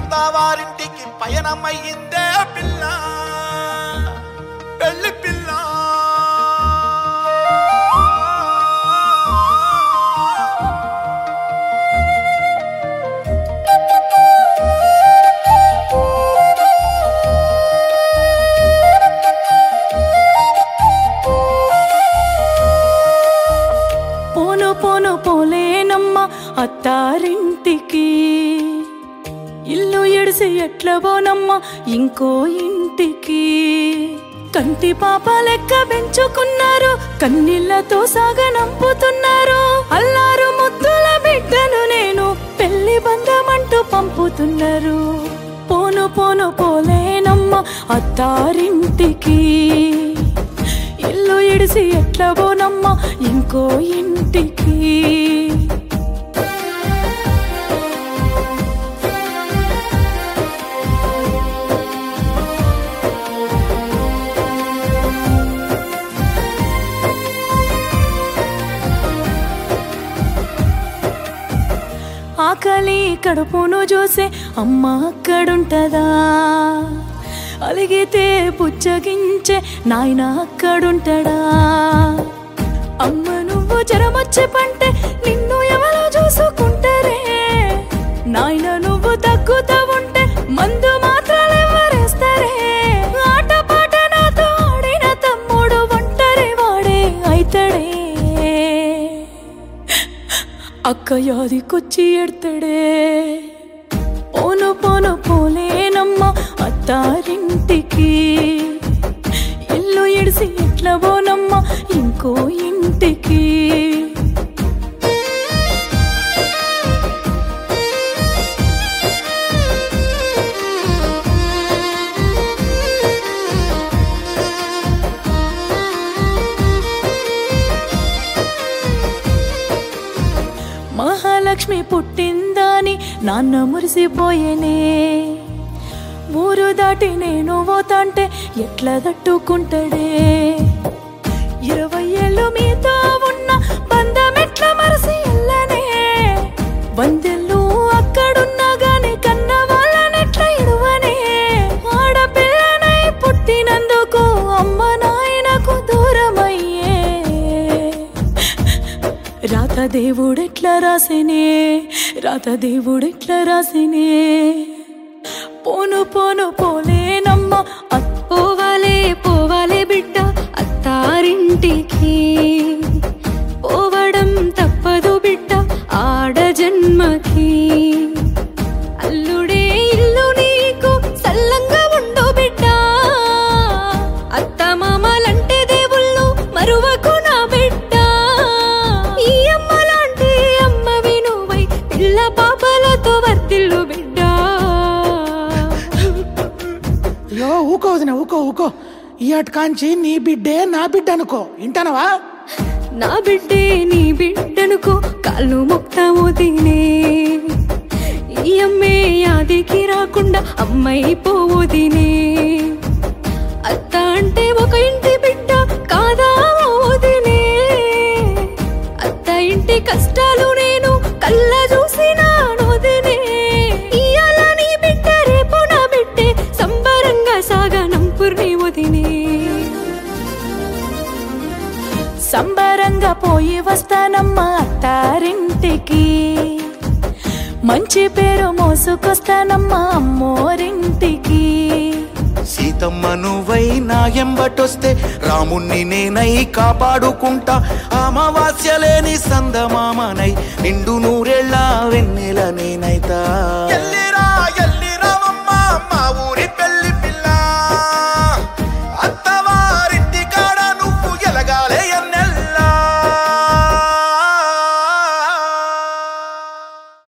అత్తవారింటికి పయనమయ్యిందే పిల్ల పెళ్లి పిల్ల పోను పోను పోలేనమ్మ అత్తారింటికి ఇల్లు ఎడిసి ఎట్ల పోనమ్మ ఇంకో ఇంటికి కంటి పాప లెక్క పెంచుకున్నారు కన్నీళ్లతో సాగనంపుతున్నారు అల్లారు ముద్దుల బిడ్డను నేను పెళ్లి బంధమంటూ పంపుతున్నారు పోను పోను పోలేనమ్మ అత్తారింటికి ఇల్లు ఇడిసి ఎట్ల పోనమ్మా ఇంకో ఇంటికి ఆకలి కడుపును చూసే అమ్మ అక్కడుంటదా అలిగితే పుచ్చగించే నాయన అక్కడుంటడా అమ్మ నువ్వు జ్వరమొచ్చే పంటే నిన్ను ఎవరో చూసుకుంటారే నాయన నువ్వు తగ్గుతా ఉంటే మందు మాత్రాలు ఎవరేస్తారే ఆట పాట నాతో ఆడిన తమ్ముడు ఒంటరి వాడే అయితడే అక్క యాదికొచ్చి ఎడతాడే పోను పోను పోలేనమ్మ అత్తారింటికి ఇల్లు ఇడిసి ఎట్ల పోనమ్మ ఇంకో ఇంటికి మహాలక్ష్మి పుట్టిందని నాన్న మురిసిపోయేనే ఊరు దాటి నేను పోతాంటే ఎట్లా తట్టుకుంటాడే ఇరవై ఏళ్ళు మీతో ఉన్న బంధం ఎట్లా మరసి ఎల్లనే వందెళ్ళు అక్కడున్నా గాని కన్న వాళ్ళనెట్లా ఇడువనే ఆడపిల్లనై పుట్టినందుకు అమ్మ నాయనకు దూరమయ్యే రాత దేవుడెట్లా రాసినే రాత దేవుడెట్లా రాసినే పోను పోను పోలేనమ్మ అత్ పోవాలే పోవాలే బిడ్డ అత్తారింటికి పోవడం తప్పదు బిడ్డ ఆడ జన్మకి అల్లుడే ఇల్లు నీకు సల్లంగా ఉండు బిడ్డ అత్త మామలంటే దేవుళ్ళు మరువకు నా బిడ్డ ఈ అమ్మ లాంటి అమ్మవి నువ్వై పిల్ల పాపలతో వర్తిల్లు బిడ్డ అయ్యో ఊకో వదిన ఊకో ఊకో ఇయట్ కాంచి నీ బిడ్డే నా బిడ్డ అనుకో వింటానవా నా బిడ్డే నీ బిడ్డనుకో కాళ్ళు మొక్తాము తినే ఈ అమ్మే యాదికి రాకుండా అమ్మాయి పోవు తినే అత్త అంటే ఒక ఇంటి బిడ్డ కాదా ఓ తినే అత్త ఇంటి కష్టాలు నేను కళ్ళ చూసినాను తినే ఇయాల నీ బిడ్డ రేపు నా బిడ్డే సంబరంగా సాగనంపుర్ని వదినే సంబరంగా పోయి వస్తానమ్మా అత్తారింటికి మంచి పేరు మోసుకొస్తానమ్మా అమ్మోరింటికి సీతమ్మ నువ్వై నా ఎంబటొస్తే రాముణ్ణి నేనై కాపాడుకుంటా అమావాస్య లేని సందమామనై నిండు నూరెళ్ళ వెన్నెల నేనైతా ఎల్లే